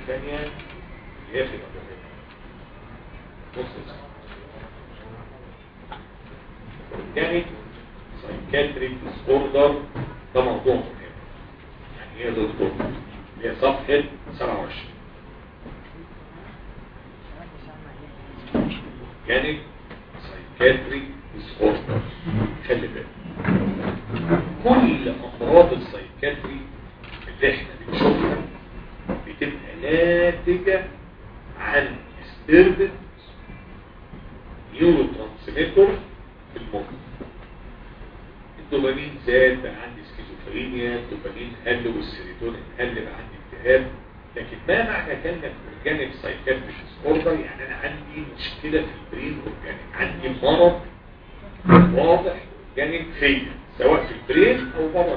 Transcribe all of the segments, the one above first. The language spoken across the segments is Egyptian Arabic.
الثانيه اللي هي في الأدوية. بص يا سيدي. organic psychiatric disorder ده موضوع مهم يعني ايه دكتور هي صفحة 27 organic psychiatric disorder خلي بالك كل امراض السايكاتري اللي احنا بنشوفها بتبقى ناتجة عن disturbance نيورو ترانسميتر في المخ الدوبامين زاد بقى عندي سكيزوفرينيا الدوبامين قل والسيروتونين قل بقى عندي اكتئاب لكن ما معنى كلمة اورجانيك سايكاتريك ديسوردر يعني انا عندي مشكلة في البرين اورجانيك عندي مرض واضح اورجانيك فيا سواء في البرين او بره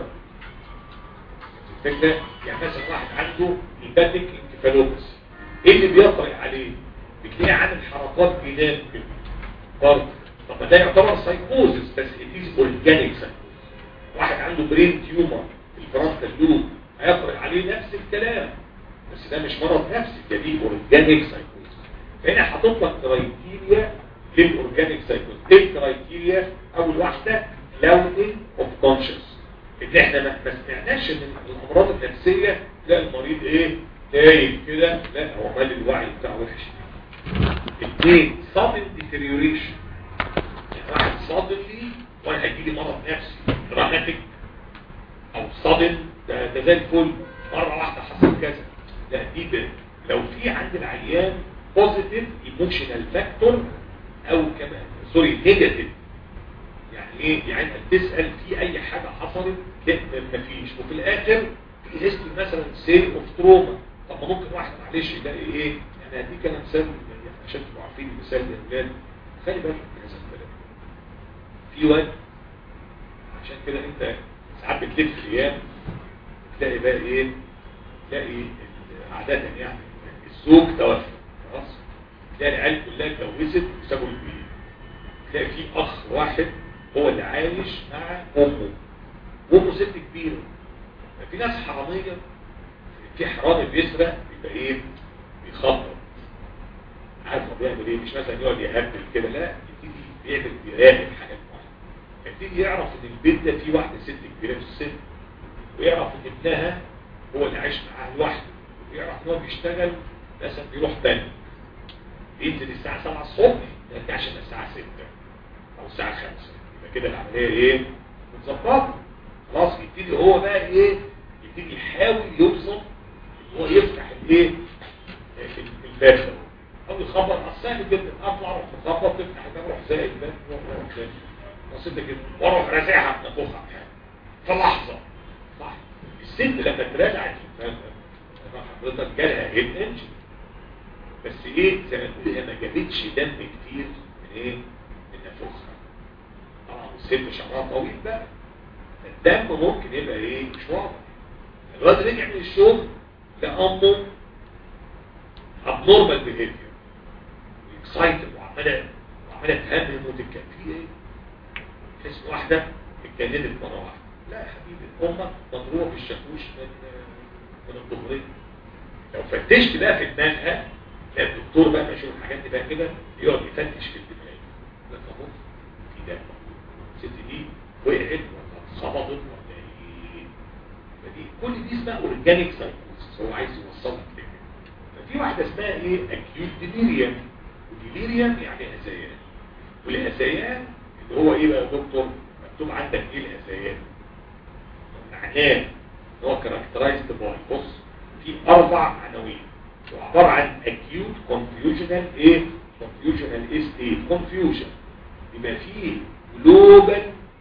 الفكرة يعني مثلا واحد عنده هيباتيك انكفالوبس ايه اللي بيطرق عليه بتلاقي عامل حركات جنان كده برضه طب ما ده يعتبر سايكوزس بس اتيز اورجانيك سايكوزس واحد عنده برين تيومر في الفرونتال لوب هيطرق عليه نفس الكلام بس ده مش مرض نفسي ده دي اورجانيك سايكوزس فهنا حاطط لك كرايتيريا للاورجانيك سايكوزس ايه الكرايتيريا اول واحده لونين اوف كونشس ان احنا ما ما سمعناش ان الامراض النفسيه لا المريض ايه تايه كده لا هو مال الوعي بتاعه وحش اثنين sudden deterioration يعني واحد suddenly وانا هيجي لي مرض نفسي دراماتيك او sudden ده, ده زي الفل مره واحده حصل كذا لا دي ب- لو في عند العيان بوزيتيف ايموشنال فاكتور او كمان سوري نيجاتيف يعني ايه يعني انت بتسال في اي حاجه حصلت لا مفيش وفي الاخر في هيستوري مثلا سيل اوف تروما طب ما ممكن واحد معلش يلاقي ايه يعني هديك انا مثال يعني عشان تبقوا عارفين المثال يا اولاد خلي بالك من هذا الكلام في واد عشان كده انت ساعات بتلف الايام تلاقي بقى ايه تلاقي عادة يعني الزوج توفى خلاص تلاقي العيال كلها اتجوزت وسابوا البيت تلاقي في اخ واحد هو اللي عايش مع امه وامه ست كبيره في ناس حراميه في حرامي بيسرق يبقى ايه بيخبط عارف هو بيعمل ايه مش مثلا يقعد يهبل كده لا يبتدي بيعمل بيراقب حاجات معينه يبتدي يعرف ان البيت ده فيه واحده ست كبيره في السن ويعرف ان ابنها هو اللي عايش معاها لوحده ويعرف ان هو بيشتغل مثلا بيروح بنك ينزل الساعه 7 الصبح ما يرجعش الا الساعه 6 او الساعه 5 يبقى كده العمليه ايه متظبطه خلاص يبتدي هو بقى ايه يبتدي يحاول يوصل ان هو يفتح الايه في الباب ده او يخبط اصل سهل جدا اطلع اروح اخبط تفتح الباب اروح زائد الباب واروح زائد بسيطه جدا واروح رازعها نفخها في لحظه صح الست لما اتراجعت في الباب ده حضرتك جالها هيد انجن بس ايه زي ما تقول هي ما جابتش دم كتير من ايه من نفوخها طبعا الست شعرها طويل بقى الدم ممكن يبقى ايه مش واضح الواد رجع من الشغل لأمه abnormal behavior excited وعمالة وعمالة تهمم وتتكلم في ايه تحس واحدة اتجننت مرة واحدة لا يا حبيبي امك مضروبة في الشاكوش من من الظهرية لو فتشت بقى في دماغها تلاقي الدكتور بقى ما يشوف الحاجات دي بقى كده يقعد يفتش في الدماغ لا طبعا في دم الست دي وقعت ولا اتخبطت ولا ايه فدي كل دي اسمها اورجانيك سايكوسيس هو عايز يوصلك كده ففي واحده اسمها ايه اكيوت ديليريوم وديليريوم يعني هذيان والهذيان اللي هو ايه بقى يا دكتور مكتوب عندك ايه الهذيان معناه هو كاركترايزد باي بص في اربع عناوين وعباره عن acute confusional ايه confusional ايه state confusion يبقى فيه global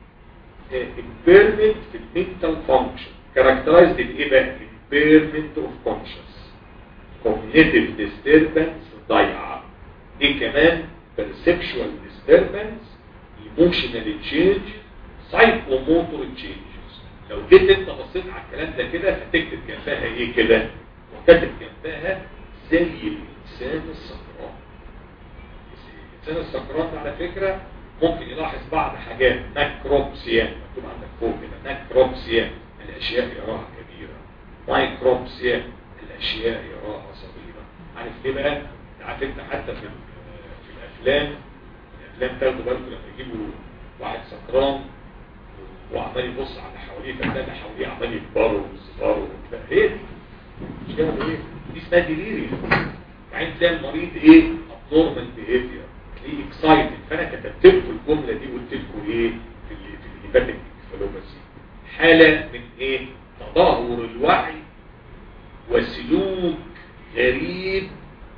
impairment في المنتال function characterized بايه بقى impairment of conscious cognitive disturbance ضيعة دي كمان perceptual disturbance emotional change psychomotor changes لو جيت انت بصيت على الكلام ده كده هتكتب جنبها ايه كده وكاتب جنبها زي الانسان السكران الانسان السكران ده على فكرة ممكن يلاحظ بعض حاجات ماكروبسيا مكتوب عندك فوق كده ماكروبسيا الاشياء يراها كبيرة مايكروبسيا الاشياء يراها صغيرة عارف ليه بقى عارف انت حتى في في الافلام الافلام تاخدوا بالكم لما يجيبوا واحد سكران وعمال يبص على حواليه فتلاقي اللي حواليه عمال يكبروا ويصغروا وبتاع هي دي مش كده ايه دي اسمها ديليريا يعني تلاقي المريض ايه ابنورمال بيهيفير تلاقيه اكسايتد فانا كتبت لكم الجمله دي قلت لكم ايه في ال في الهيباتيك انكفالوباسي حاله من ايه تدهور الوعي وسلوك غريب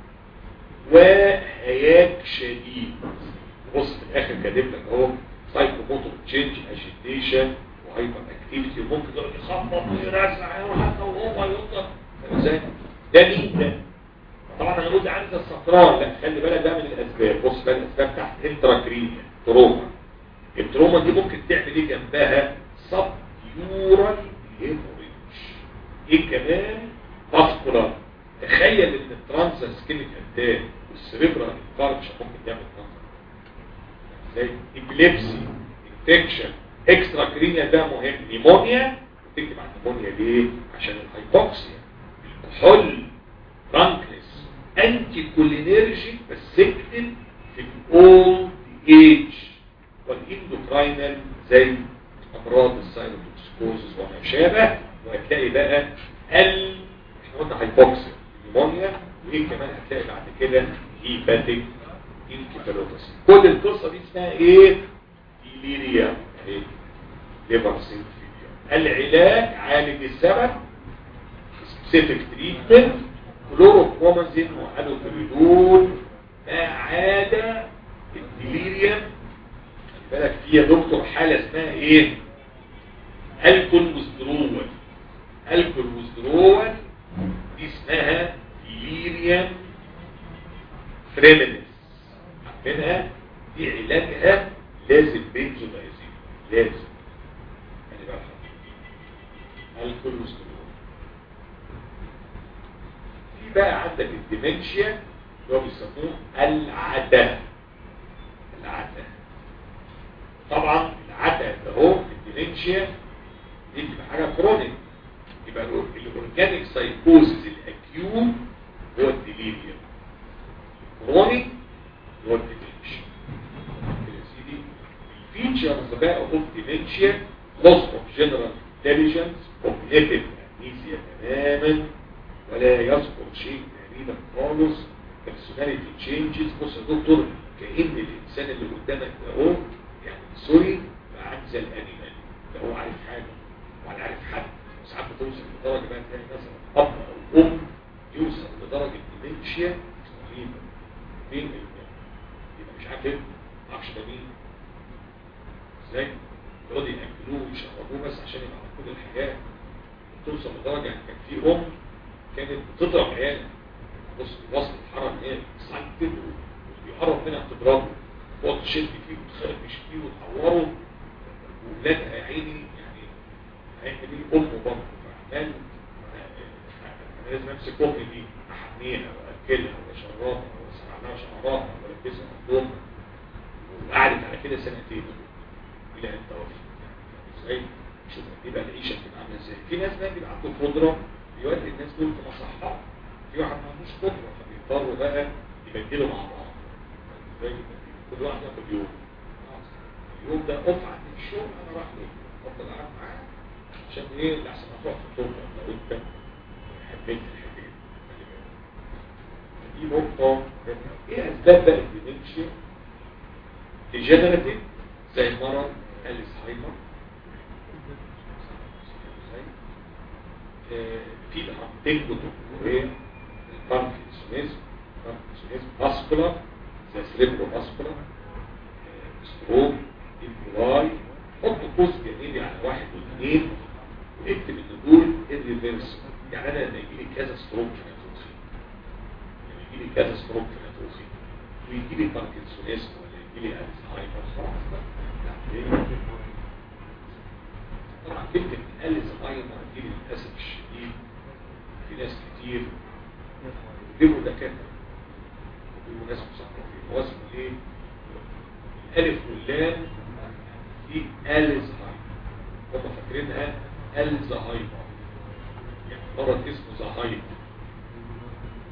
وهياج شديد بص في الاخر كاتب لك اهو سايكوموتور تشينج اجيتيشن وهايبر اكتيفيتي وممكن يقعد يخبط ويرزع وحتى وهو يقدر ازاي ده مين ده طبعا انا قلت عندي الصفراء لا خلي بالك ده من الاسباب بص بقى الاسباب تحت انتراكرينيا تروما التروما دي ممكن تعمل ايه جنبها سب يورال هيموريج ايه كمان فاسكولار تخيل ان الترانس سكينيك اتاك والسريبرال انفاركشن ممكن تعمل كانسر زي ابيليبسي انفكشن اكسترا كرينيا ده مهم نيمونيا وتكتب عن نيمونيا ليه عشان الهايبوكسيا الكحول فرانكنس انتي كولينيرجي بس اكتب في الاولد ايج والاندوكراينال زي امراض الساينوتوكسكوزس وما شابه وهتلاقي بقى ال احنا قلنا هايبوكسيا نيمونيا وايه كمان هتلاقي بعد كده هيباتيك انكفالوباسي كل القصه دي اسمها ايه ديليريا اهي ليفر سينفيريا العلاج عالج السبب سبيسيفيك تريتمنت كلوروكرومازين وهالوبريدول ما عدا الديليريا خلي بالك في يا دكتور حاله اسمها ايه الكول وسترول الكول وسترول دي اسمها ديليريا فريمنس عارفينها دي علاجها لازم بنزودايزين لازم يعني بقى الكول وسترول في بقى عندك الديمنشيا اللي هو بيسموه العتة العتة طبعا العتة ده هو الديمنشيا دي بتبقى حاجة كرونيك يبقى الاورجانيك سايكوزز الاكيوت هو الديليريا كرونيك هو الديمنشيا يا سيدي الفيتشرز بقى اوف ديمنشيا loss of general intelligence cognitive amnesia تماما ولا يذكر شيء تقريبا خالص personality changes بص يا دكتور كأن الإنسان اللي قدامك ده هو يعني سوري بقى عامل زي الأنيمال ده هو عارف حاجة ولا عارف حد وساعات بتوصل لدرجة بقى تلاقي مثلا أب أو أم يوصل لدرجة ديمنشيا رهيبة مين يبقى مش عارف ايه ما اعرفش ده مين ازاي يقعدوا ياكلوه ويشربوه بس عشان يبقى على كل الحاجات توصل لدرجة يعني كان في أم كانت بتضرب عيالها بص وصل الحرم هي اكسايتد وبيقرب منها بتضربه وقت تشد فيه وتخربش فيه وتعوره وولادها يا عيني يعني هيعمل ايه امه برضه فعمال انا لازم امسك امي دي احميها واكلها واشربها واسمع لها شعرها والبسها هدومها وقعدت على كده سنتين الى ان توفت ازاي شوف يبقى العيشه بتبقى عامله ازاي في ناس بقى بيبقى عندهم قدره بيودي الناس دول في مصحات في واحد ما عندوش قدره فبيضطروا بقى يبدلوا مع بعض ازاي كل واحد ياخد يوم اليوم ده قطع عن الشغل انا راح له افضل قاعد معاه عشان ايه لحسن هتروح في الطرق لو انت حبيت الحكايه دي نقطه ايه اسباب بقى الديمنشيا ديجنراتيف زي مرض الزهايمر في الهامتين بتوع الباركنسونيزم الباركنسونيزم ماسكولار زي سريبرو ماسكولار ستروك الكولاي حط قوس جانبي على واحد واثنين واكتب ان دول الريفيرس يعني انا لما يجي لي كذا ستروك في ناتوسي لما يجي لي كذا ستروك في ناتوسي ويجي لي باركنسونيزم ولا يجي لي الزهايمر خلاص بقى طبعا كلمة الزهايمر دي للأسف الشديد في ناس كتير بيبقوا دكاترة وبيبقوا ناس مثقفين هو اسمه ايه؟ الألف واللام دي الزهايمر هم فاكرينها الزهايمر يعني مرض اسمه زهايمر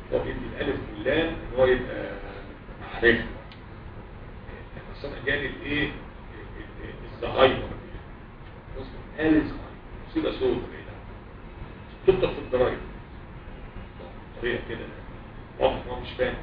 هو بيدي الالف واللام ان هو يبقى معرفه بس انا جالي الايه الزهايمر بص الف مصيبه سوداء كده تكتب في الضرايب طريقه كده واضح ان هو مش فاهم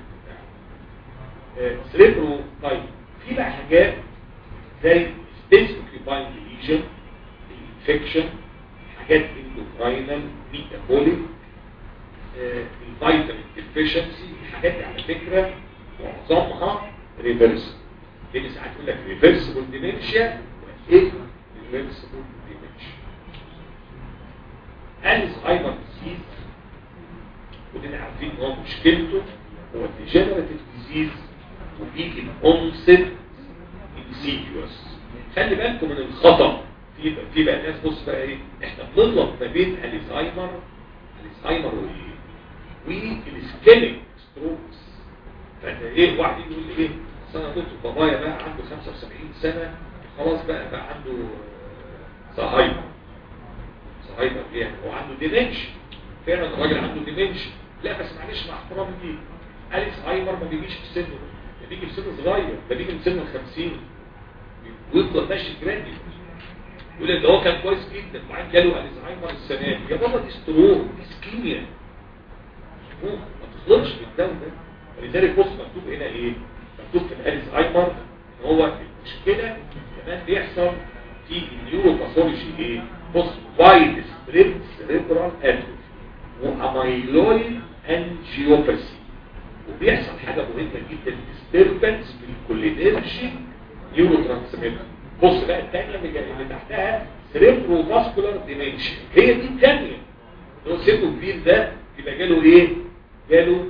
سريبرو طيب في بقى حاجات زي space occupying lesion infection حاجات endocrine metabolic الفيتامين deficiency حاجات على فكرة معظمها ريفرس لان ساعات يقول لك ريفرسبل ديمنشيا وايه ريفرسبل ديمنشيا الزهايمر ديزيز ودينا عارفين ان هو مشكلته هو الديجنراتيف ديزيز وبيجي الاونست انسيديوس خلي بالكم من الخطأ في بقى في بقى ناس بص بقى ايه احنا بنغلط ما بين الزهايمر الزهايمر وايه والسكيلينج ستروكس فانت ايه واحد يجي يقول لي ايه اصل انا قلت بابايا بقى عنده 75 سنه خلاص بقى بقى عنده زهايمر زهايمر ايه هو عنده ديمنشن فعلا الراجل عنده ديمنشن لا بس معلش مع احترامي ليه الزهايمر ما بيجيش في سنه ده بيجي في سن صغير ده بيجي من سن ال 50 ويفضل ماشي جرادي يقول لك ده هو كان كويس جدا وبعدين جاله الزهايمر السنه دي يا بابا دي ستروك دي سكيميا ما تخلطش بالدم ده ولذلك بص مكتوب هنا ايه مكتوب في الالزهايمر ان هو المشكله كمان بيحصل في النيوروباثولوجي ايه بص وايد سبريد سيريبرال اتروفي واميلويد انجيوباثي وبيحصل حاجه مهمه جدا ديستربنس في الكولينرجي نيورو ترانسميتر بص بقى الثانيه اللي تحتها سيريبرو فاسكولار ديمنشن هي دي الثانيه اللي هو سيبه كبير ده يبقى جاله ايه جاله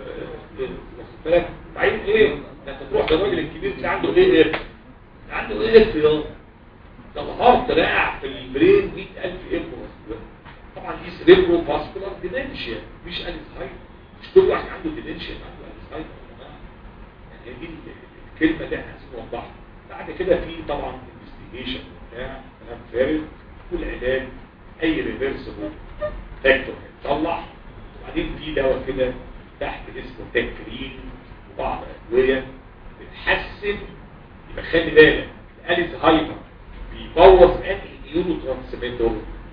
واخد بالك بعدين ايه ده انت تروح للراجل الكبير اللي عنده ايه ايه عنده ايه اختيار ده الهارت راقع في البرين 100000 امبولس طبعا دي سيريبرو فاسكولار ديمنشيا مش الزهايمر مش كل واحد عنده ديمنشيا عنده الزهايمر يا جماعه يعني دي الكلمه اللي احنا عايزين نوضحها بعد كده في طبعا انفستيجيشن بتاع كلام فارغ والعلاج اي ريفرسبل فاكتور هيطلع وبعدين في دواء كده تحت اسمه تكرين وبعض ادويه بتحسن يبقى خلي بالك الالزهايمر بيبوظ انهي نيورو ترانسميتر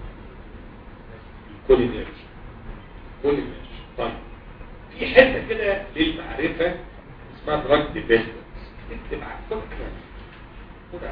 الكولينيرجي كولينيرجي طيب في حته كده للمعرفه اسمها دراج ديبندنس اكتب على كل خد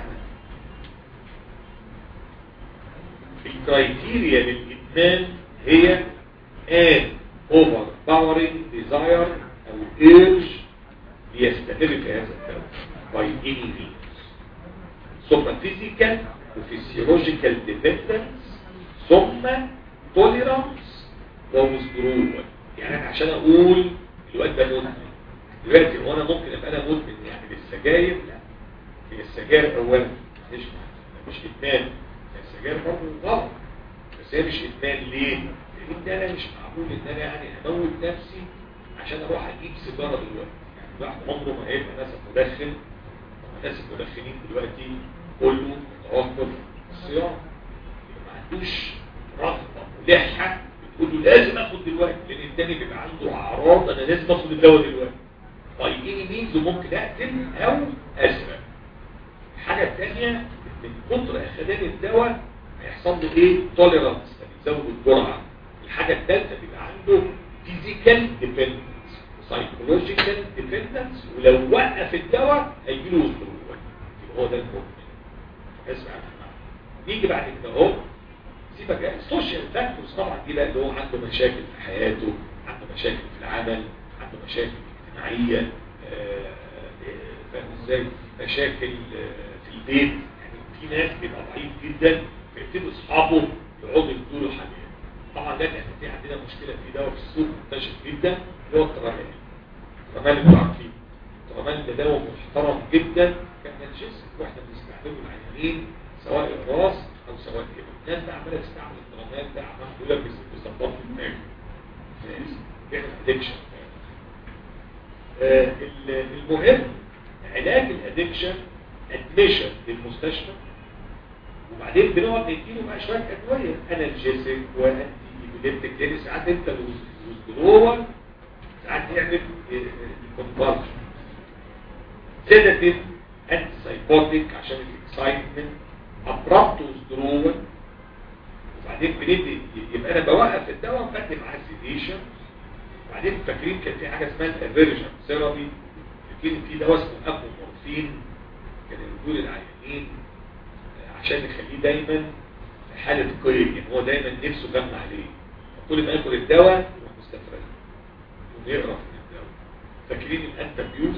الكرايتيريا للإدمان هي an overpowering desire أو urge ليستمر في هذا الدواء by any means ثم physical وphysiological dependence ثم tolerance وwithdrawal يعني أنا عشان أقول الواد ده مدمن دلوقتي هو أنا ممكن أبقى أنا مدمن يعني للسجاير لا هي السجاير أولا مش مش إدمان السجاير برضه غلط بس هي مش إدمان ليه؟ لأن أنا مش معقول إن أنا يعني أموت نفسي عشان أروح أجيب سيجارة دلوقتي يعني الواحد عمره ما هيبقى مثلا مدخن الناس المدخنين دلوقتي كله متوقف الصيام ما عندوش رغبة ملحة بتقول له لازم اخد دلوقتي لان التاني بيبقى عنده اعراض انا لازم اخد الدواء دلوقتي طيب ايه مينز ممكن اقتل او اسرق الحاجة الثانية من كتر اخدان الدواء هيحصل له ايه توليرانس فبيزود الجرعة الحاجة الثالثة بيبقى عنده فيزيكال ديبندنس سايكولوجيكال ديبندنس ولو وقف الدواء هيجيله وذرول هو ده المؤمن اسمع نيجي بعد كده اهو سيبك يعني السوشيال فاكتورز طبعا دي بقى اللي هو عنده مشاكل في حياته عنده مشاكل في العمل عنده مشاكل اجتماعيه فاهم ازاي مشاكل في البيت يعني في ناس بيبقى ضعيف جدا فيبتدوا اصحابه يقعدوا يدوا له حاجات طبعا ده احنا في عندنا مشكله في دواء في السوق منتشر جدا اللي هو الترامال الترامال اللي عارفين الترامال ده دواء محترم جدا كانالجيسك واحنا بنستعمله العيانين سواء الراس او سواء كده الناس ده عماله تستعمل الترامال ده عمال يقول لك بيظبط الدماغ بيعمل ادكشن المهم علاج الادكشن ادميشن للمستشفى وبعدين بنقعد نديله بقى شويه ادويه انالجيسك وانتي ايبيليبتيك لان ساعات انت الوزدرول ساعات يعمل كونفرجن سيداتيف انتي سايكوتيك عشان الاكسايتمنت ابرابت وذرول وبعدين بندي يبقى انا بوقف الدواء وبدي معاه سيديشن وبعدين فاكرين كان في حاجه اسمها الافيرجن ثيرابي فاكرين في دواء اسمه ابومورفين كان يقول العيانين عشان يخليه دايما في حاله قيد يعني هو دايما نفسه غم عليه كل ما ياكل الدواء يروح مستفرد ويقرا من الدواء فاكرين الانتابيوس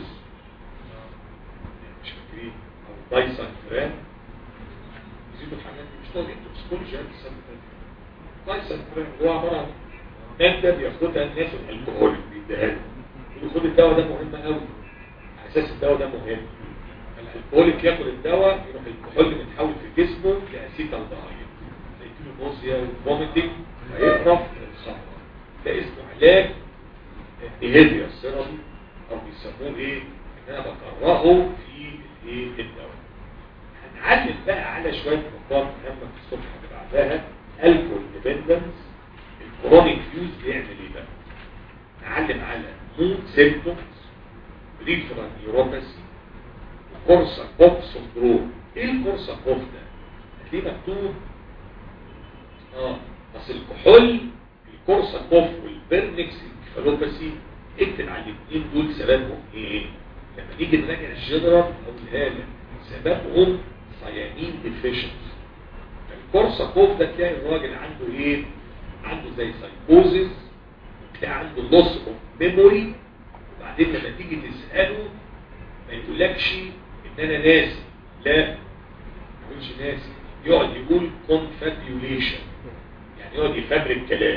مش فاكرين او دايسون فران يزيدوا حاجات مش طالعين توكسيكولوجي قد السنه دايسون فران هو عباره عن ماده بياخدها الناس الكحول بيديها له يقول خد الدواء ده مهم قوي على اساس الدواء ده مهم الكحوليك ياكل الدواء يروح الكحول متحول في جسمه لاسيتالدهايد فيجيله نوزيا وفوميتنج فيقرف الخمر ده اسمه علاج behavior ثيرابي او بيسموه ايه ان انا بكرهه في الايه الدواء هنعلم بقى على شويه نقاط مهمه في الصبح اللي بعدها الكول ديبندنس الكرونيك فيوز بيعمل ايه بقى نعلم على مود سيمبتومز ريفرال نيوروباثي وكورسا كوف سندروم ايه الكورسا كوف ده هتلاقيه مكتوب اه بس الكحول الكورسا كوف والبرنكس انكفالوباثي اكتب على الاثنين دول سببهم ايه لما نيجي نراجع الجنرال او الهاله سببهم صيانين ديفيشنس الكورسا كوف ده تلاقي الراجل عنده ايه عنده زي سايكوزيس تلاقي عنده لوس اوف ميموري وبعدين لما تيجي تساله ما يقولكش ان انا ناسي لا ما يقولش ناسي يقعد يقول كونفابيوليشن يعني يقعد يفبرك كلام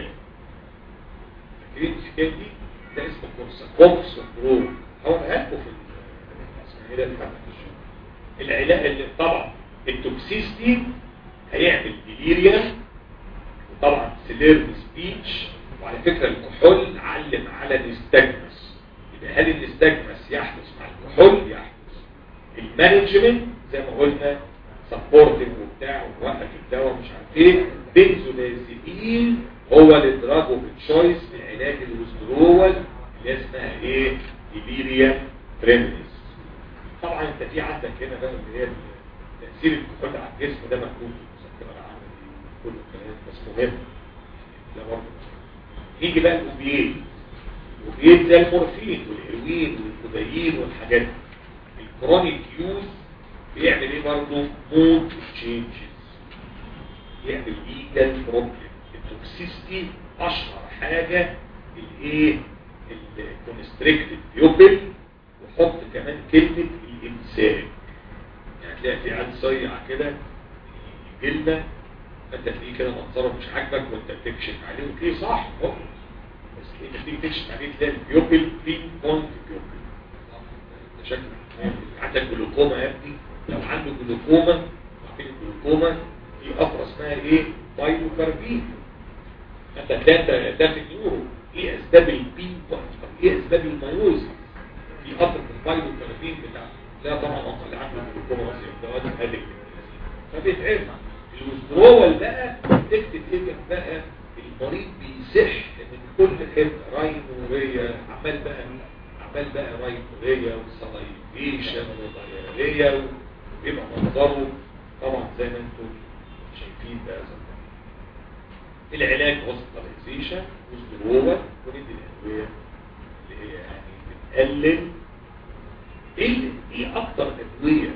فاكرين الحكايه دي ده اسمه كورسا كوف سندروم هوريها لكم في اسمها ايه ده العلاج اللي طبعا التوكسيستي هيعمل ديليريا وطبعا سيليرن سبيتش وعلى فكره الكحول علم على الاستجمس يبقى هل الاستجمس يحدث مع الكحول يحدث المانجمنت زي ما قلنا سبورتنج وبتاع ووقف الدواء مش عارف ايه بنزودازيبين هو الادراج اوف تشويس في علاج الوسترول اللي اسمها ايه ديليريا فريمنس طبعا انت في عندك هنا بقى اللي هي تاثير الكحول على الجسم ده مكتوب في المذكره العامه دي كل الكلام بس مهم لا برضه نيجي بقى الاوبيات الاوبيات زي المورفين والهيروين والكودايين والحاجات دي الكرونيك يوز بيعمل ايه برضه مود تشينجز يعمل ليجال بروبلم التوكسيستي اشهر حاجه الايه الكونستريكتد بيوبل وحط كمان كلمه الامساك يعني تلاقي في عيال صيع كده جلده فانت تلاقيه كده منظره مش عاجبك وانت بتكشف عليه وتلاقيه صح هو بس انت تيجي تكشف عليه تلاقي البيوبل في بونت بيوبل ده شكل عندك جلوكوما يا ابني لو عنده جلوكوما عارفين الجلوكوما في قطره اسمها ايه بايلوكاربين انت تلاقي ده في النيورو ايه اسباب البين ايه اسباب الميوز في قطره البايلوكاربين بتاع لا طبعا اقل اللي عنده جلوكوما ده واد هادئ فبيتعرف الوزدرول بقى تكتب ايه بقى المريض بيصح من كل حته راينوريا عمال بقى عمال بقى راينوريا وصلايفيشن وضياريا ويبقى منظره طبعا زي ما انتم شايفين بقى زي العلاج هوسبيتاليزيشن وزدرول وندي الادويه اللي هي يعني بتقلل ايه ايه اكتر ادويه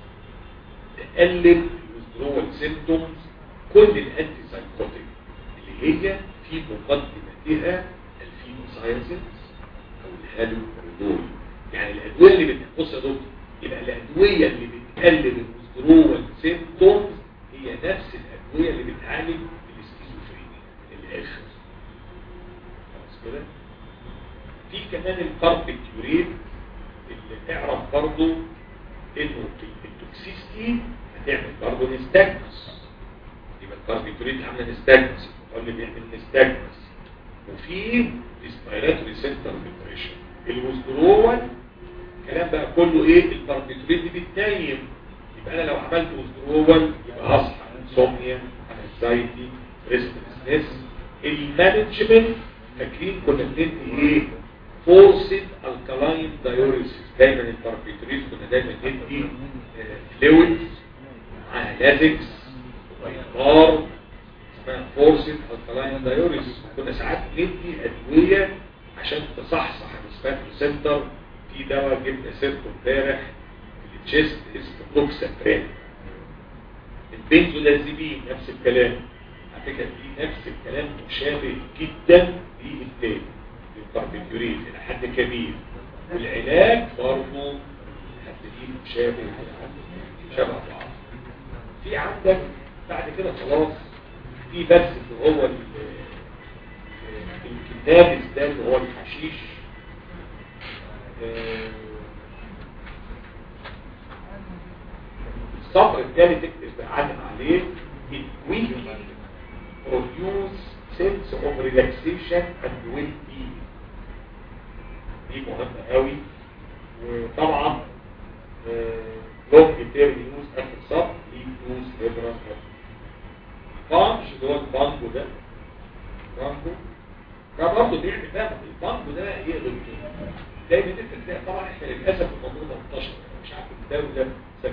تقلل الوزدرول سيمتومز كل الانتي سايكوتيك اللي هي في مقدمتها الفينوسايزنز او الهالوكوريدول يعني الادويه اللي بتبص يا دكتور يبقى الادويه اللي بتقلل الوزدرول سيمتومز هي نفس الادويه اللي بتعالج السكيزوفرينيا الاخر خلاص كده في كمان الباربيتيوريت اللي تعرف برضو انه التوكسيستي هتعمل برضو نستاجمس يبقى الباربيتيوريت عامله نستاجمس اللي بيعمل نستاجمس وفي ريسبيراتوري سنتر ديبريشن الوزدرول الكلام بقى كله ايه الباربيتوريت دي بتنيم يبقى انا لو عملت وزدرول يبقى هصحى انسومنيا انكزايتي ريستلسنس المانجمنت فاكرين كنا بندي ايه فورسد الكالاين دايوريسيس دايما الباربيتوريت كنا دايما ندي فلويدز معاها لازكس وبيضار اسمها فورسد الكالاين دايوريسيس كنا ساعات ندي ادويه عشان تصحصح السبات سنتر في دواء جبنا سيرته امبارح في التشيست اسمه توكسافرين البنزولازيبين نفس الكلام على فكره دي نفس الكلام مشابه جدا للتاني للباربيتوريت الى حد كبير والعلاج برضه هتلاقيه مشابه شبه بعض في عندك بعد كده خلاص في بس اللي هو الكنابس ده اللي هو الحشيش السطر الثالث اكتب علم عليه it will produce sense of relaxation and well-being دي مهمة قوي وطبعا لونج تيرم يوز اخر سطر ليه يوز ابرا بانش اللي هو البانجو ده بانجو ده برضه بيعمل بقى البانجو ده يقلب كده دايما انت تلاقي طبعا احنا للاسف الموضوع ده منتشر مش عارف الدوله سبب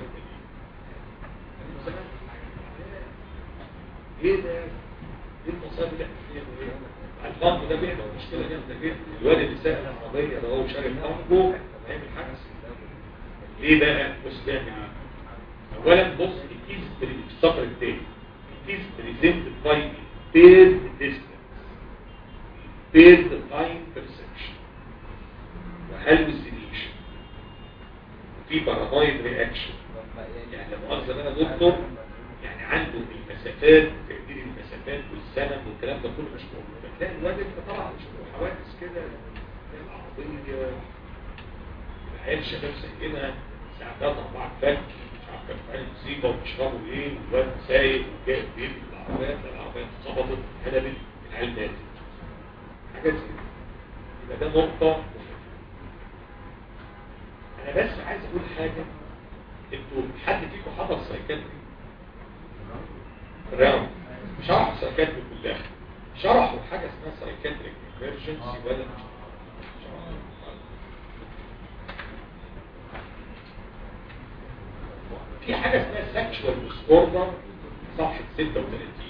ايه ده ايه المصائب اللي احنا فيها ايه البانجو ده بيعمل مشكله جامده جدا الواد اللي ساق العربيه ده هو شارب بانجو هيعمل حادث ليه بقى بص بيعمل ايه اولا بص الكيس في السطر الثاني الكيس بريزنت باي بيرد ديستنس بيرد تايم بيرسبشن وهلوسينيشن وفي بارانويد رياكشن يعني لما مؤاخذه انا دكتور يعني عنده المسافات تقدير المسافات والزمن والكلام ده كله مش موجود فتلاقي الواد انت طبعا مش حوادث كده العربيه العيال شباب سايقينها الساعه 3 4 الفجر مش عارف كانوا في مصيبه وبيشربوا ايه والواد سايق وجاي بيبني العربيه تلاقي العربيه اتخبطت اتهدمت العيال ماتت حاجات زي يبقى ده نقطه انا بس عايز اقول حاجه انتوا حد فيكم حضر سايكاتري راوند شرحوا سايكاتري كلها شرحوا حاجه اسمها سايكاتريك ايمرجنسي ولا مش في حاجه اسمها سكشوال ديسوردر صفحه 36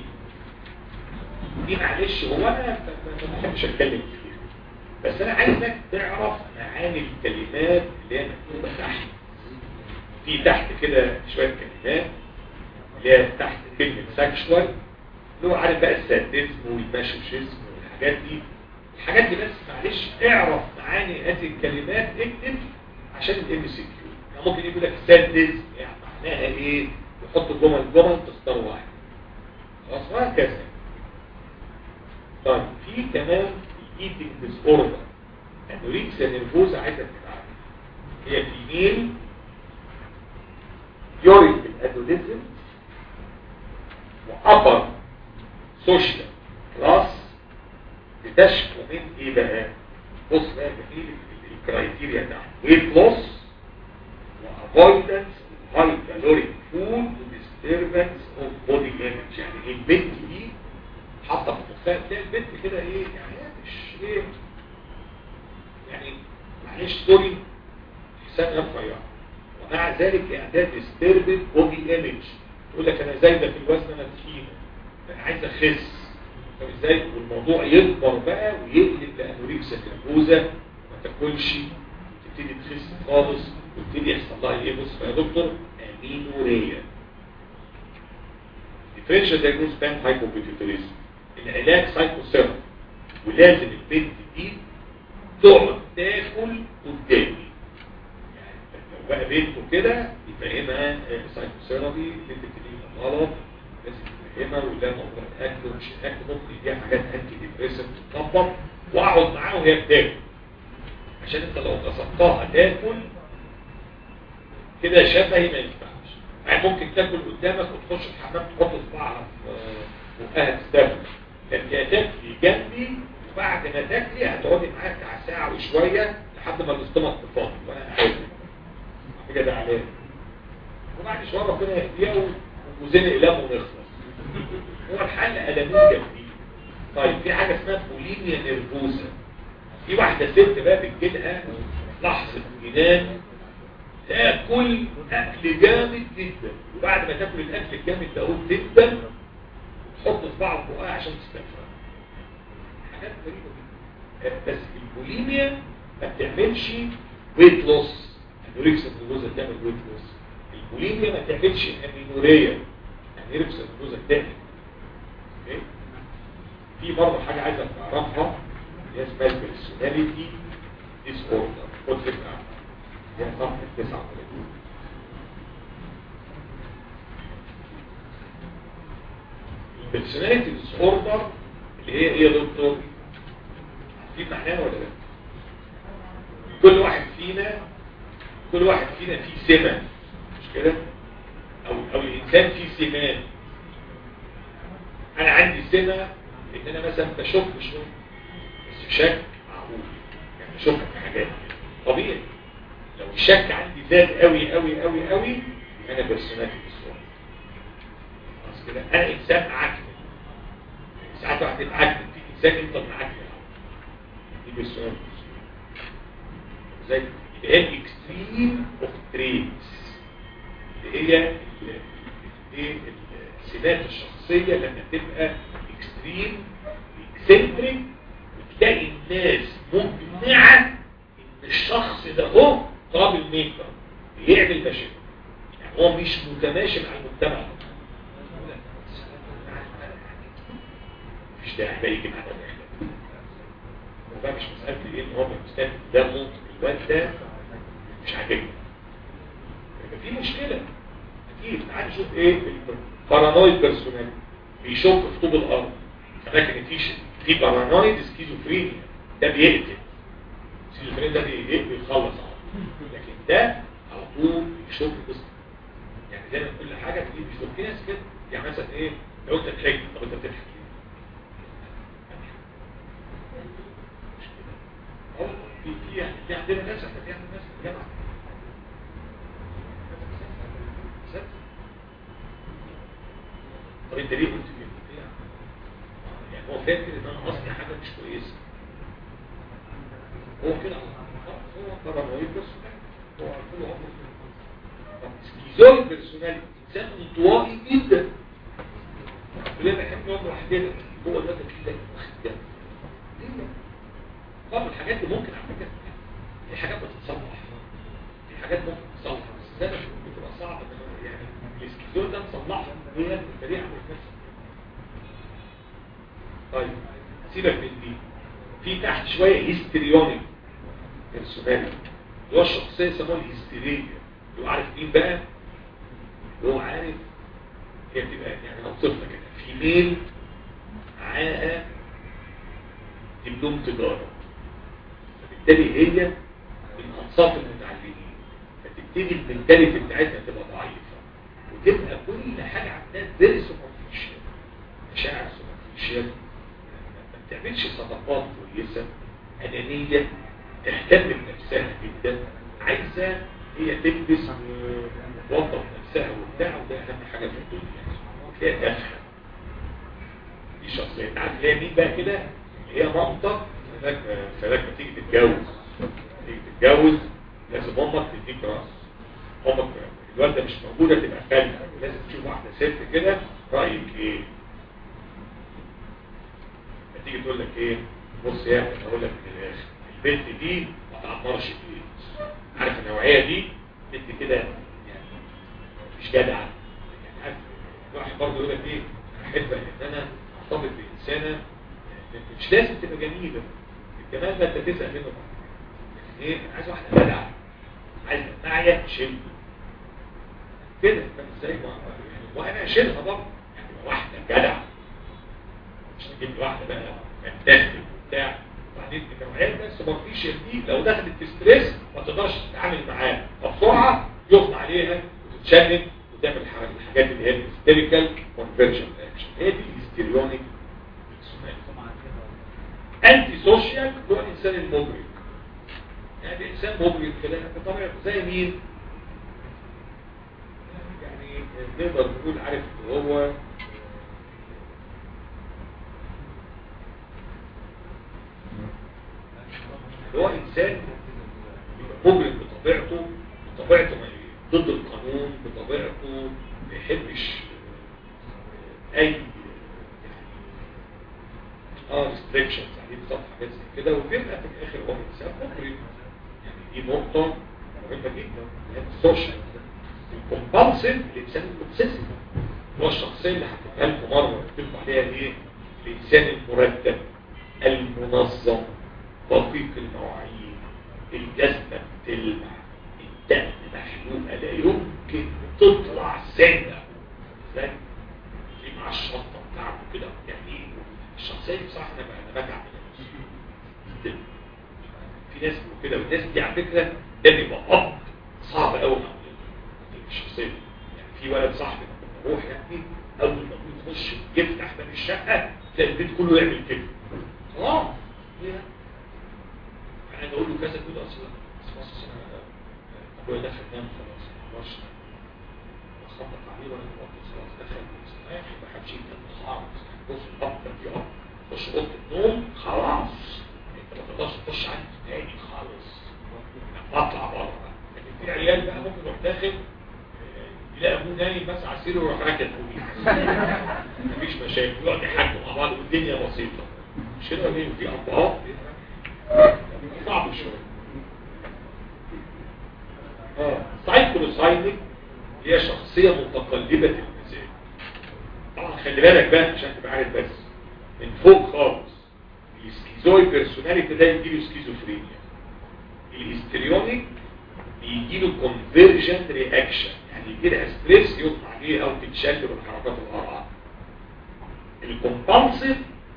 دي معلش هو انا ما بحبش اتكلم كتير بس انا عايزك تعرف معاني الكلمات اللي هي مكتوبه تحت في تحت كده شويه كلمات اللي هي تحت كلمه سكشوال اللي هو عارف بقى السادسم والماشوشيزم والحاجات دي الحاجات دي بس معلش اعرف معاني هذه الكلمات اكتب عشان الام سي كيو ممكن يقول لك سادسم يعني معناها ايه يحط جمل جمل تختار واحد خلاص وهكذا طيب في كمان ايتنج ديس اوردر انوريكسيا نيرفوزا عايزه تتعرف هي فيميل يوري الادوليزم وابر سوشيال كلاس بتشكو من ايه بقى بص بقى جميل الكرايتيريا ده ويت لوس وافويدنس هاي كالوريك فود وديستربنس اوف بودي ايمج يعني البنت دي حاطه في مخها تلاقي البنت كده ايه يعني مش ايه يعني معلش سوري حساب رفيع ومع ذلك اعداد ديستربنت بودي ايمج تقول لك انا زايده في الوزن انا تخينه انا عايز اخس طب ازاي والموضوع يكبر بقى ويقلب لانوريكسيا نيرفوزا ما تاكلش تبتدي تخس خالص ويبتدي يحصل لها ايه بص يا دكتور امينوريا ديفرنشال دايجنوز بان هايبوبيتيتوريزم العلاج سايكوثيرابي ولازم البنت دي تقعد تاكل قدامي يعني لو بقى بنته كده يفهمها سايكوثيرابي اللي بتبتدي غلط لازم تفهمها ولا موضوع الاكل ومش الاكل ممكن يديها حاجات انتي ديبريسنت تطبق واقعد معاها وهي بتاكل عشان انت لو قصدتها تاكل كده شبهي ما ينفعش يعني ممكن تاكل قدامك وتخش الحمام تحط صباعها في بقها تستخدم لكن هتاكلي جنبي وبعد ما تاكلي هتقعدي معايا بتاع ساعه وشويه لحد ما الاستمك تفاضي وانا قاعد حاجه ده عليه وبعد شويه ربنا يهديها وزنق لام ونخلص هو الحل قلمين جنبي طيب في حاجه اسمها بوليميا نيرفوزا في واحدة ست بقى بتجيلها لحظة جنان تاكل اكل جامد جدا وبعد ما تاكل الاكل الجامد ده تبدا تحط صباعك في بقها عشان تستنفع حاجات غريبه جدا بس البوليميا ما بتعملش ويت لوس انوركسيا نيروزا بتعمل ويت لوس البوليميا ما بتعملش امينوريا انوركسيا نيروزا بتعمل اوكي في برضه حاجه عايزك تعرفها هي اسمها البيرسوناليتي ديس اوردر خد فكره عنها هي صفحه 39 البيرسوناليتي ديس اوردر اللي هي ايه يا دكتور في معناها ولا لا كل واحد فينا كل واحد فينا فيه سمة مش كده او او الانسان فيه سمان انا عندي سمة ان انا مثلا بشك شويه بس شك معقول يعني بشك في حاجات طبيعي لو الشك عندي زاد قوي قوي قوي قوي انا بيرسوناليتي ديسوردر خلاص كده انا انسان معكن ساعات واحد يتعكن في انسان يفضل معكن دي بيرسوناليتي زي اللي هي الاكستريم اوف تريتس اللي هي ايه السمات الشخصيه لما تبقى اكستريم اكسنتريك وتلاقي الناس مقنعه ان الشخص ده هو ترابل ميكر بيعمل مشاكل يعني هو مش متماشي مع المجتمع مفيش داعي بقى يجي معانا هو بقى مش مسألة ايه ان هو مستني ده منطق الواد ده مش عاجبني يبقى في مشكلة اكيد تعال نشوف ايه البارانويد بيرسونال بيشك في طوب الارض لكن في في بارانويد سكيزوفرينيا ده بيقتل السكيزوفرينيا ده بيقتل بيخلص لكن ده على طول بيشك بس يعني زي ما كل حاجة تجيب بيشك في ناس كده يعني مثلا ايه لو انت ضحكت طب انت بتضحك في في في عندنا ناس احنا في عندنا ناس في الجامعه طب انت ليه قلت كده يعني هو فاكر ان انا قصدي حاجه مش كويسه هو كده هو بارانويد بس هو كله عمره طب سكيزويد بيرسوناليتي انسان انطوائي جدا وليه بحب يوم لوحدنا هو ده كده واخد جنب ليه طب الحاجات اللي ممكن على فكره في حاجات بتتصلح في حاجات ممكن تتصلح بس ده بتبقى صعب يعني الاسكيزون ده نصلحه هي الفريق عمل نفسه طيب سيبك من دي في تحت شويه هيستريونيك بيرسوناليتي اللي هو الشخصيه يسموها الهستيريه اللي هو عارف مين بقى اللي هو عارف هي بتبقى يعني اوصفها كده في ميل معاها دبلوم تجاره فبالتالي هي من أنصاف المتعلمين فتبتدي المنتاليتي بتاعتها تبقى ضعيفة وتبقى كل حاجة عندها فيري سوبرفيشال مشاعر سوبرفيشال ما بتعملش صداقات كويسة أنانية تهتم بنفسها جدا عايزة هي تلبس وتوظف نفسها وبتاع وده أهم حاجة في الدنيا وتلاقيها تافهة دي شخصية انت عارف هي مين بقى كده؟ هي منطق فلاك فلاك تيجي تتجوز تيجي تتجوز لازم امك تديك راس امك الوالده مش موجوده تبقى خالها لازم تشوف واحده ست كده رايك ايه تيجي تقول لك ايه بص يا اخي اقول لك من الاخر البنت دي ما تعمرش البيت عارف النوعيه دي بنت كده يعني مش جدعه يعني عارف واحد برضه يقول لك ايه احب ان انا ارتبط بانسانه مش لازم تبقى جميله الجمال ده انت تزهق منه ايه عايز واحده جدعه عايز معايا شيل كده فاهم ازاي يعني وانا اشيلها برضه يعني واحده جدعه مش تجيب واحده بقى فانتاستيك وبتاع وبعدين النوعيه ده السوبرفيشال دي لو دخلت في ستريس ما تقدرش تتعامل معاها فبسرعه يغمى عليها وتتشنج وتعمل الحاجات اللي هي الهيستيريكال كونفرجن اكشن هي دي الهيستيريونيك انتي سوشيال هو الانسان المبرك يعني انسان مبرك كده بطبيعه زي مين يعني نقدر نقول عارف هو اللي هو انسان مجرم بطبيعته بطبيعته ضد القانون بطبيعته ما يحبش اي اه ريستريكشنز عليه بالظبط حاجات زي كده وبيبقى في الاخر هو انسان مجرم يعني دي نقطه مهمه جدا السوشيال الكومبالسيف الانسان الاوبسيسيف هو الشخصيه اللي هتبقى لكم مره قلت لكم عليها ايه الانسان المرتب المنظم دقيق المواعيد الجزمه بتلمع الدم محلوقه لا يمكن تطلع سنه ازاي مع الشنطه بتاعته كده يعني الشخصيه دي بصراحه انا انا بتعب منها في ناس كده والناس دي على فكره ده بيبقى اب صعب قوي الشخصيه يعني في ولد صاحبي لما بروح يعني اول ما يخش يفتح باب الشقه تلاقي البيت كله يعمل كده اه انا اقول له كذا كده اصلا بس بص انا ابويا دخل نام خلاص ما اقدرش اخبط عليه ولا اقدر خلاص دخل مستريح ما حدش يتكلم خالص بص الضغط في اه خش اوضه النوم خلاص انت ما تقدرش تخش عندي تاني خالص اطلع بره لكن في عيال بقى ممكن يروح داخل يلاقي ابوه نايم بس على السرير ويروح راكب فوقيه مفيش مشاكل يقعد يحكوا مع بعض والدنيا بسيطه مش كده ليه في ابهات صعب شويه اه سايكولوساينيك هي شخصيه متقلبه المزاج طبعا خلي بالك بقى عشان تبقى عارف بس من فوق خالص السكيزويد بيرسوناليتي ده يجي له سكيزوفرينيا الهستريونيك بيجي له كونفيرجنت رياكشن يعني يجي لها ستريس يطلع عليه او تتشل من حركات القرعه الكومبالسيف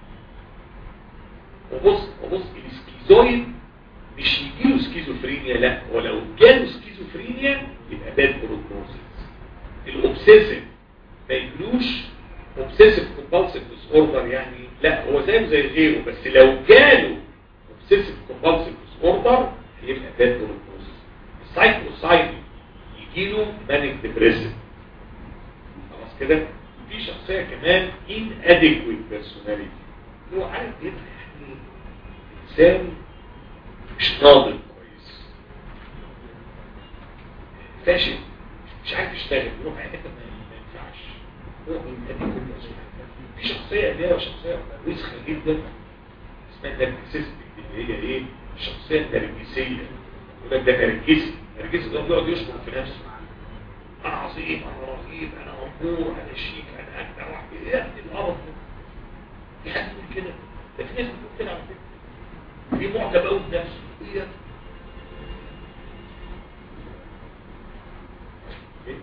وبص وبص السكيزويد مش يجي له سكيزوفرينيا لا هو لو جاله سكيزوفرينيا يبقى باد بروجنوزيس الاوبسيسيف ما يجلوش اوبسيسيف كومبالسيف ديس اوردر يعني لا هو زيه زي غيره بس لو جاله اوبسيسيف كومبالسيف ديس اوردر يبقى باد بروجنوزيس السايكلوسايدي يجي له مانيك ديبريسيف خلاص كده في شخصيه كمان ان اديكويت بيرسوناليتي هو عارف يبقى يعني انسان مش ناضج كويس فاشل مش عارف يشتغل يروح اي حته ما ينفعش هو من اديكويت بيرسوناليتي في شخصيه اللي هي شخصيه وسخه جدا اسمها نرجسيستيك اللي هي ايه الشخصيه النرجسيه يقول لك ده نرجسي نرجسي ده بيقعد يشكر في نفسه انا عظيم انا رهيب انا امور انا شيك انا اجدع واحد ايه يا ابني القرف ده في حد يقول كده ده في ناس بتقول كده على فكره في معجب قوي بنفسه ايه يا ابني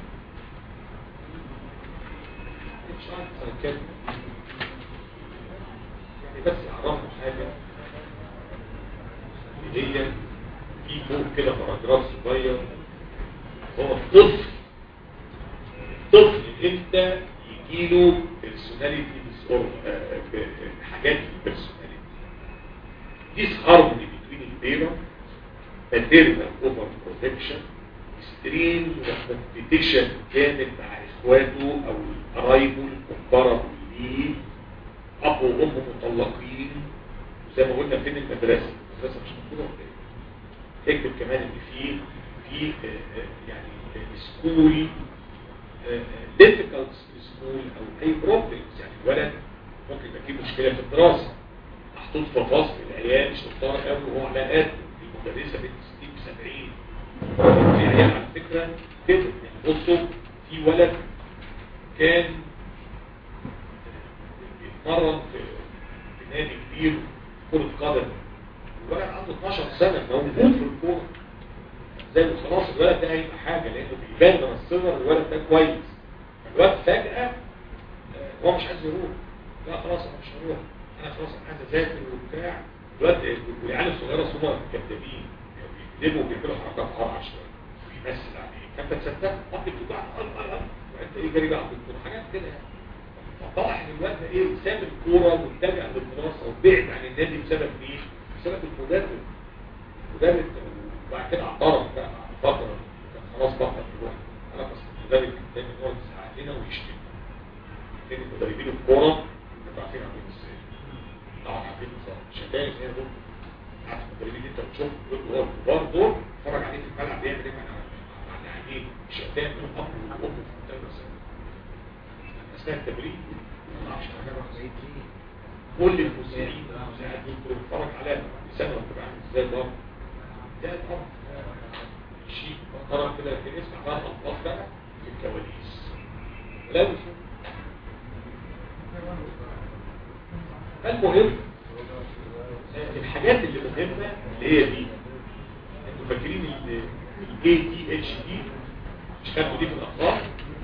مش عارف اتكلم يعني بس اعرفوا حاجه اللي هي في فوق كده باراجراف صغير هو الطفل الطفل امتى يجيله بيرسوناليتي ديس اوردر حاجات في البيرسوناليتي ديس هارموني بين البيرنت ماتيرنال اوفر بروتكشن سترين وكومبيتيشن جامد مع اخواته او قرايبه الكبار ليه اب وام مطلقين زي ما قلنا فين المدرسه المدرسه مش موجوده ولا ايه اكتب كمان ان في في يعني سكول difficult سكول او اي بروبلمز يعني الولد ممكن يبقى فيه مشكله في الدراسه محطوط في فصل العيال مش مختار قوي وهو على قد المدرسه بنت 60 70 في عيال على فكره كده يعني بصوا في ولد كان بيتمرن في في نادي كبير كرة قدم الولد عنده 12 سنة موجود في الكورة زي خلاص الولد ده هيبقى حاجة لأنه بيبان من الصغر الولد ده كويس الولد فجأة هو مش عايز يروح لا خلاص أنا مش هروح أنا خلاص أنا عايز أذاكر وبتاع الولد والعيال الصغيرة هم كدابين بيكذبوا وبيعملوا حركات قرعة شوية ويمثل عليه كان بتصدق طب بتوجع وانت ايه جري بقى بالدكتور حاجات كده يعني فطلع ان الواد ده ايه ساب الكوره واتجه للدراسه وبعد عن النادي بسبب ايه؟ بسبب المدرب المدرب وبعد كده اعترف بقى فتره كان خلاص بطل يروح انا بس المدرب كان دايما يقعد يزعق لنا ويشتم لان مدربين الكوره انتوا عارفين عاملين ازاي طبعا عارفين شتايم هي دول عارف المدربين اللي انت بتشوف هو الكبار دول اتفرج عليه في الملعب بيعمل ايه مع يعني ايه مش قدام من الاب والام في منتهى البساطه اثناء التمرين ما اعرفش حاجه كل المساعدين المساعد دول بتتفرج على لسانه بتبقى عامل ازاي برضه ده الامر شيء محترم كده لكن اسمع بقى الألفاظ بقى في الكواليس لا يشوف المهم الحاجات اللي مهمة اللي هي دي انتوا فاكرين ال ADHD مش خدتوا دي في الأخبار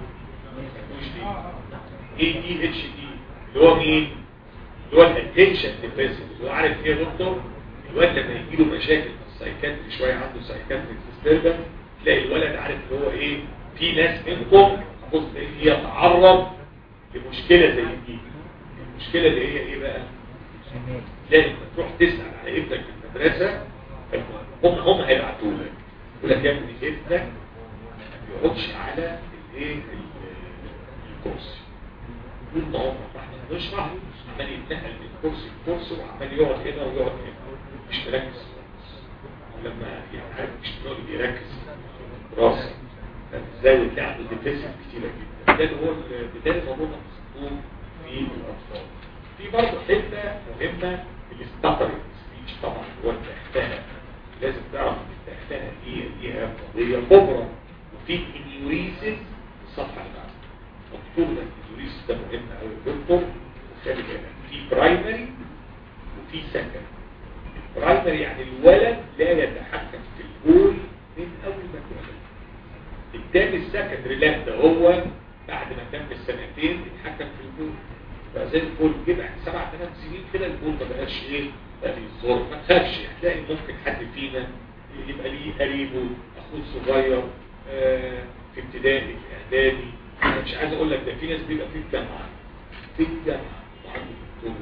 مش دي ADHD اللي هو مين اللي هو الاتنشن ديفيسيت اللي هو عارف ايه يا دكتور الواد لما يجي له مشاكل سايكاتري شويه عنده سايكاتري ديستربنس تلاقي الولد عارف اللي هو ايه في ناس منكم بص تلاقيه يتعرض لمشكله زي دي المشكله اللي هي ايه بقى تلاقي لما تروح تسال على ابنك في المدرسه هم هم هيبعتوا لك يقول لك يا ابني ابنك ما بيقعدش على الايه الكرسي طول ما هو احنا بنشرح عمال يتنقل من كرسي لكرسي وعمال يقعد هنا ويقعد هنا مش مركز لما يعني عارف مش بنقول بيركز راسه ازاي وتلاقي عنده ديفيسيف كتيره جدا ده اللي هو بدايه الموضوع ده مذكور في الاطفال في برضه حته مهمه الاستقرت سبيتش طبعا هو التحتها لازم تعرف ان التحتها دي ليها قضيه كبرى وفي انيوريسيس الصفحه اللي بعدها مكتوب ده الانيوريسيس ده مهم قوي الدكتور وخلي بالك في برايمري وفي سكندري برايمري يعني الولد لا يتحكم في البول من اول ما اتولد التاني السكندري لا ده هو بعد ما تم السنتين يتحكم في البول فزي البول جه بعد سبع ثمان سنين كده البول ما بقاش ايه بقى بيصور ما تخافش هتلاقي ممكن حد فينا يبقى ليه قريبه اخوه الصغير آه في ابتدائي في اعدادي انا مش عايز اقول لك ده في ناس بيبقى في الجامعه في الجامعه وعنده دكتور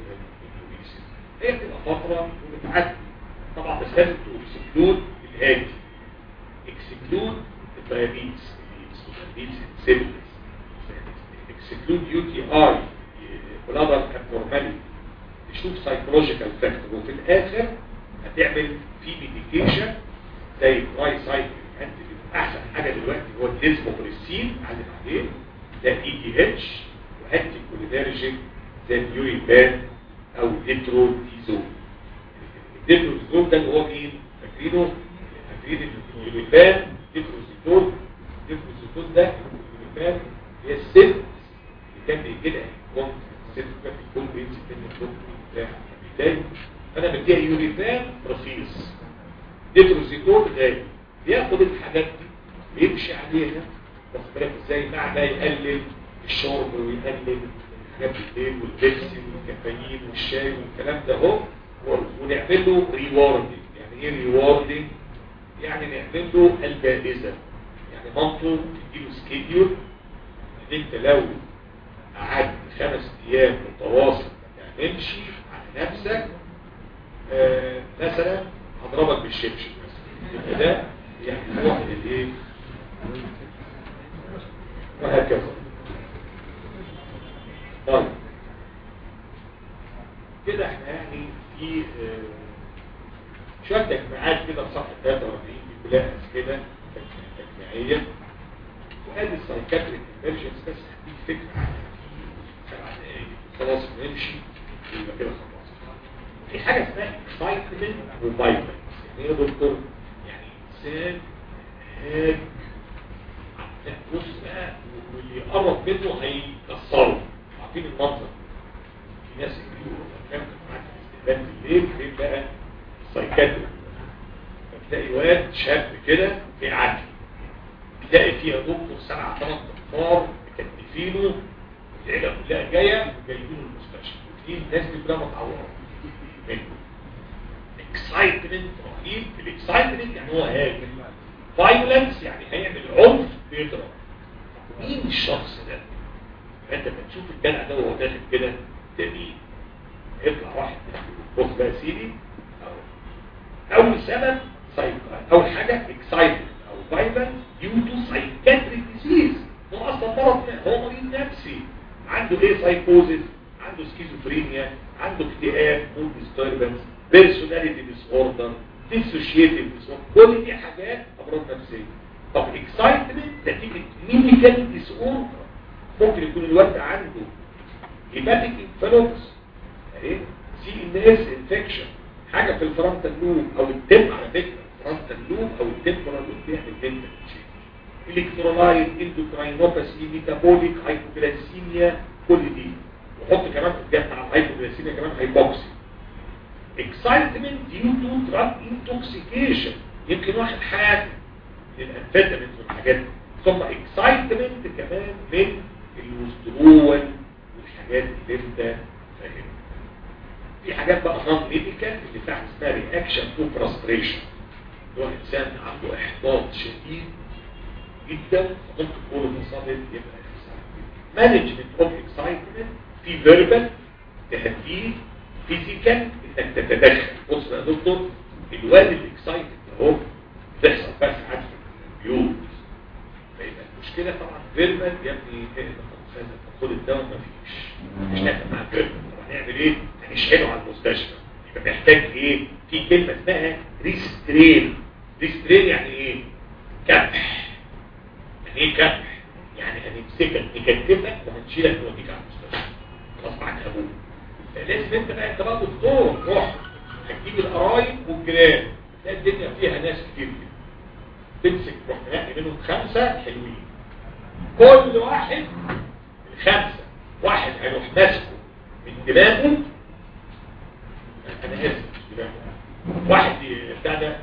هي بتبقى فترة وبتعدي طبعا بس لازم تكسكلود الهادي اكسكلود الدايابيتس الدايابيتس سيلز اكسكلود يو تي اي بلادر ابنورماليتي تشوف سايكولوجيكال فاكتور وفي الاخر هتعمل في ميديكيشن زي تراي سايكل انت احسن حاجه دلوقتي هو الديزموبريسين علم عليه ده اي دي اتش وانتي كولينرجيك زي اليوريبان او الهيتروديزون الهيتروديزون ده اللي هو مين فاكرينه فاكرين اليوريبان الهيتروديزون الهيتروديزون ده اليوريبان هي الست اللي كان بيجي لها كون الست كانت بتكون بينزل منه الدكتور بتاع فبالتالي فانا بديها يوريبان رخيص الهيتروديزون غالي بياخد الحاجات دي بيمشي عليها واخد بالك ازاي مع ده يقلل الشرب ويقلل حاجات الليل والبيبسي والكافيين والشاي والكلام ده اهو ونعمل له ريواردنج يعني ايه ريواردنج يعني نعمل له الجائزه يعني مامته تديله سكيديول ان انت لو قعدت خمس ايام متواصل ما تعملش على نفسك آه مثلا هضربك بالشبشب مثلا ده يعني واحد الايه وهكذا طيب كده احنا يعني في اه شوية تجميعات كده في صفحة 43 دي كلها كده تجميعية وقال السايكاتريك انفيرجنس بس هديك فكرة عنها في سبع دقايق خلاص نمشي يبقى كده خلاص في حاجة اسمها اكسايتمنت وفايتمنت يعني ايه يا دكتور؟ يعني انسان هاد لا بص بقى واللي يقرب منه هيكسره عارفين المنظر في ناس بيقولوا كام معاك استقبال بالليل فين بقى السايكاتري فتلاقي واد شاب كده في عقل تلاقي فيها دكتور سبع ثمان دكتور مكتفينه العيله كلها جايه وجايبينه المستشفى وفي ناس دي كلها متعوره منه اكسايتمنت رهيب الاكسايتمنت يعني هو هاجم فايولنس يعني هيعمل عنف بيضرب مين الشخص ده انت بتشوف الجدع ده وهو داخل كده ده مين يطلع واحد بص بقى يا سيدي اول سبب سايكل اول حاجه اكسايتمنت او فايولنس ديو تو سايكاتريك ديزيز هو اصلا مرض هو مريض نفسي عنده ايه سايكوزيس عنده سكيزوفرينيا عنده اكتئاب مود ديستربنس بيرسوناليتي ديس اوردر ديسوشيتد كل دي حاجات امراض نفسيه طب اكسايتمنت نتيجه ميديكال ديس اوردر ممكن يكون الواد عنده هيباتيك انفلوبس اهي سي ان اس انفكشن حاجه في الفرونتال لوب او التب على فكره الفرونتال لوب او التمبرال لوب بيعمل دنتال الكترولايت اندوكراينوباثي ميتابوليك هايبوجلايسيميا كل دي وحط كمان قدام مع الهايبوجلايسيميا كمان هايبوكسي excitement due to drug intoxication يمكن واحد حاجة للأنفيتامينز والحاجات دي ثم excitement كمان من الوسترول والحاجات اللي انت فاهمها في حاجات بقى نون ميديكال اللي تحت اسمها رياكشن تو فرستريشن اللي هو انسان عنده احباط شديد جدا ممكن تقول المصابين يبقى مانجمنت اوف اكسايتمنت في فيربال تهديه فيزيكال انك تتدخل بص يا دكتور الواد الاكسايتد اهو بتحصل بقى ساعات في البيوت فيبقى المشكله طبعا فيربال يا ابني خد الدواء مفيش مش نافع مع فيربال طب هنعمل ايه؟ هنشحنه على المستشفى يبقى محتاج ايه؟ في كلمه اسمها ريسترين ريسترين يعني ايه؟ كبح يعني ايه كبح؟ يعني هنمسكك نكتفك وهنشيلك نوديك على المستشفى غصب عن ابوك لازم انت بقى انت بقى دكتور روح هتجيب القرايب والجيران تلاقي الدنيا فيها ناس كتير كده تمسك تروح تنقي منهم خمسه حلوين كل واحد الخمسه واحد هيروح ماسكه من دماغه انا اسف مش دماغه واحد بتاع ده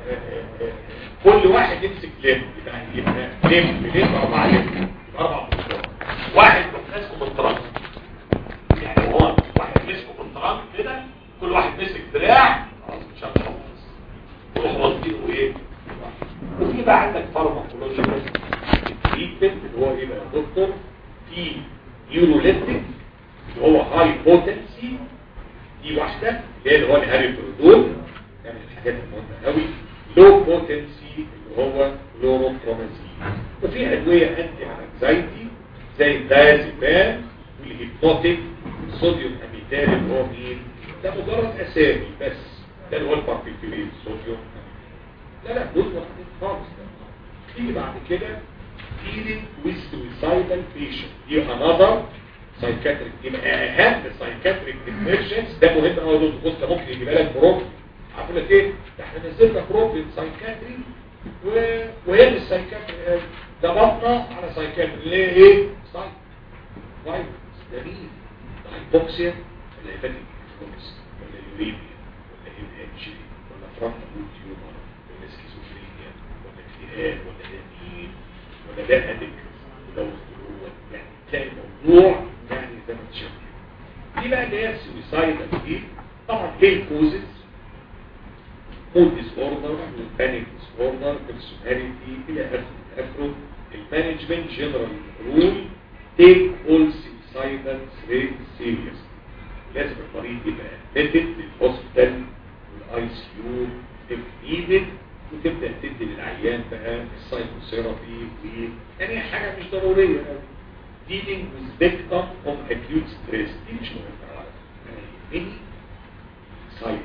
كل واحد يمسك لم يبقى يبقى لم لم اربعه لم يبقى اربع دكتور واحد ماسكه من الطرف يعني هو واحد مسكه بالطرام كده كل واحد مسك دراع خلاص مش هتخلص وروح واخدينه ايه وفي بقى عندك فارماكولوجي تريتمنت اللي هو ايه بقى يا دكتور في نيوروليتيك اللي هو هاي بوتنسي دي واحده اللي هو الهاريبرودول ده من الحاجات المهمه قوي لو بوتنسي اللي هو كلوروبرومازين وفي ادويه انتي انكزايتي زي الدايزيبام والهيبنوتيك صوديوم اميتال اللي هو مين ده مجرد اسامي بس ده اللي هو البارتيكوليت صوديوم لا لا دول واحدين خالص تيجي بعد كده dealing with suicidal patient دي another psychiatric يبقى اهم psychiatric emergency ده مهم قوي دول بص ممكن يجيب لك بروب عارف لك ايه ده احنا نزلنا بروب سايكاتري و... وهي مش سايكاتري ده بطنه على سايكاتري ليه ايه سايك فايروس ده مين هايبوكسيا ولا هيباتيك انفلونس ولا يوريميا ولا هيباتشي ولا فرونتال تيومر ولا سكيزوفرينيا ولا اكتئاب ولا دمين ولا ده ادك وده وسترول يعني تلاقي الموضوع يعني زي ما تشوف دي بقى اللي هي السويسايدال دي طبعا ايه الكوزز مود ديس اوردر والبانيك ديس اوردر بيرسوناليتي الى اخره اخره المانجمنت جنرال رول take all suicidal rate serious لازم المريض يبقى admitted للهوسبيتال والاي سي يو if needed وتبدا تدي للعيان بقى السايكوثيرابي و يعني حاجه مش ضروريه قوي dealing with victim of acute stress دي مش مهمه على فكره يعني سايد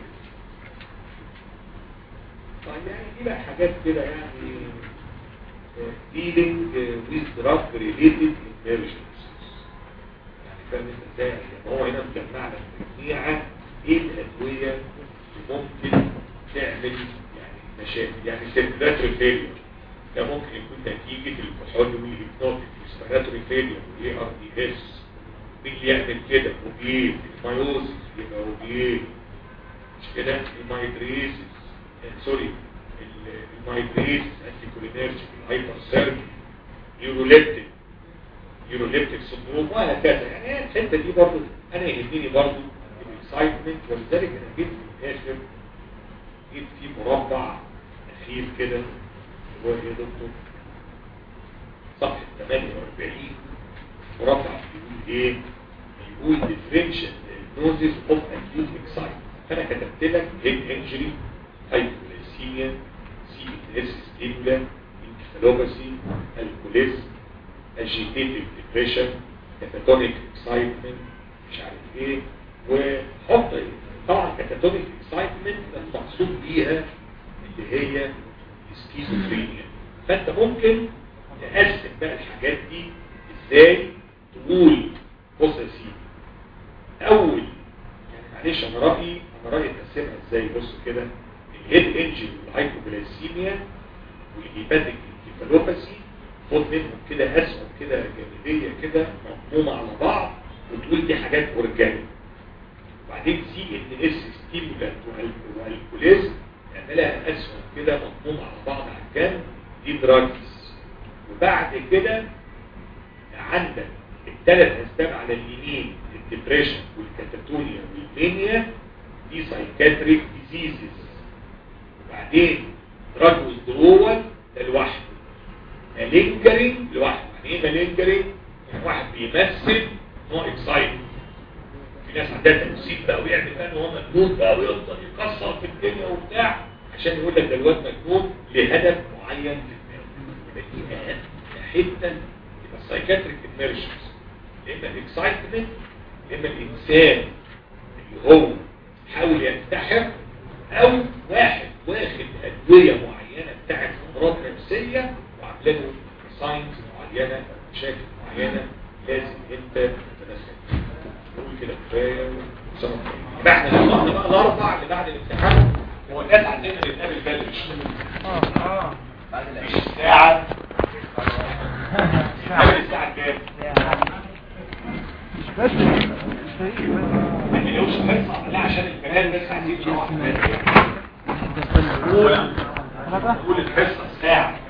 طيب يعني دي بقى حاجات كده يعني dealing with drug related emergencies يعني فاهم انت ازاي يعني هو هنا مجمع لك تجميعه ايه الادويه اللي ممكن تعمل يعني مشاكل يعني سيركلاتوري فيلير ده ممكن يكون نتيجه الكحول والهيبنوتيك ريسبيراتوري فيلير والاي ار دي اس مين اللي يعمل كده اوبيت المايوزيس يبقى اوبيت مش كده المايدريسيس سوري المايدريس انتيكولينيرجيك الهايبر سيرجي يوروليبتيك يوروليبتيك سندروم وهكذا يعني الحته دي برضه انا يهمني برضه الاكسايتمنت ولذلك انا جيت في الاخر جيت في مربع اخير كده هو ايه يا دكتور صفحه 48 مربع بيقول ايه بيقول ديفرنشال نوزيس اوف اكيوت اكسايتمنت فانا كتبت لك هيد انجري هايبوغليسيميا سي اس ستيمولا انكفالوباسي الكوليزم اجيتيتيف ديبريشن كاتاتونيك اكسايتمنت مش عارف ايه وحط طبعا كاتاتونيك اكسايتمنت المقصود بيها اللي هي السكيزوفرينيا فانت ممكن تقسم بقى الحاجات دي ازاي تقول بص يا سيدي اول يعني معلش انا رايي انا رايي تقسمها ازاي بص كده الهيد انجن والهايبوجلايسيميا والهيباتيك انكفالوباثي خد منهم كده اسهم كده جانبيه كده مضمومه على بعض وتقول دي حاجات اورجانيك وبعدين سي ان اس ستيمولانت والكوليز نعملها اسهم كده مضمومه على بعض على الجنب دي دراجز وبعد كده عندك الثلاث اسباب على اليمين الدبريشن والكاتاتونيا والمانيا دي سايكاتريك ديزيزز وبعدين دراج ويزدرول ده لوحده مالينجرينج لوحده يعني ايه مالينجرينج يعني واحد بيمثل نوع اكسايتد في ناس عندها تمثيل بقى ويعمل بقى ان هو مجنون بقى ويفضل يكسر في الدنيا وبتاع عشان يقول لك ده الواد مجنون لهدف معين في دماغه يبقى دي اهم حته يبقى السايكاتريك اميرجنس اما الاكسايتمنت اما الانسان اللي هو حاول ينتحر او واحد واخد ادويه معينه بتاعت امراض نفسيه وعامله له ساينز معينه مشاكل معينه لازم انت تتدخل نقول كده كفايه وسلام يبقى احنا لما احنا بقى الاربع اللي بعد الامتحان هو الناس عندنا نتقابل بدري اه اه مش الساعه نتقابل الساعه كام؟ مش بس مش فريق ما تلاقوش حصه لا عشان البنات بس عايزين يروحوا بدري بس قول الحصه الساعه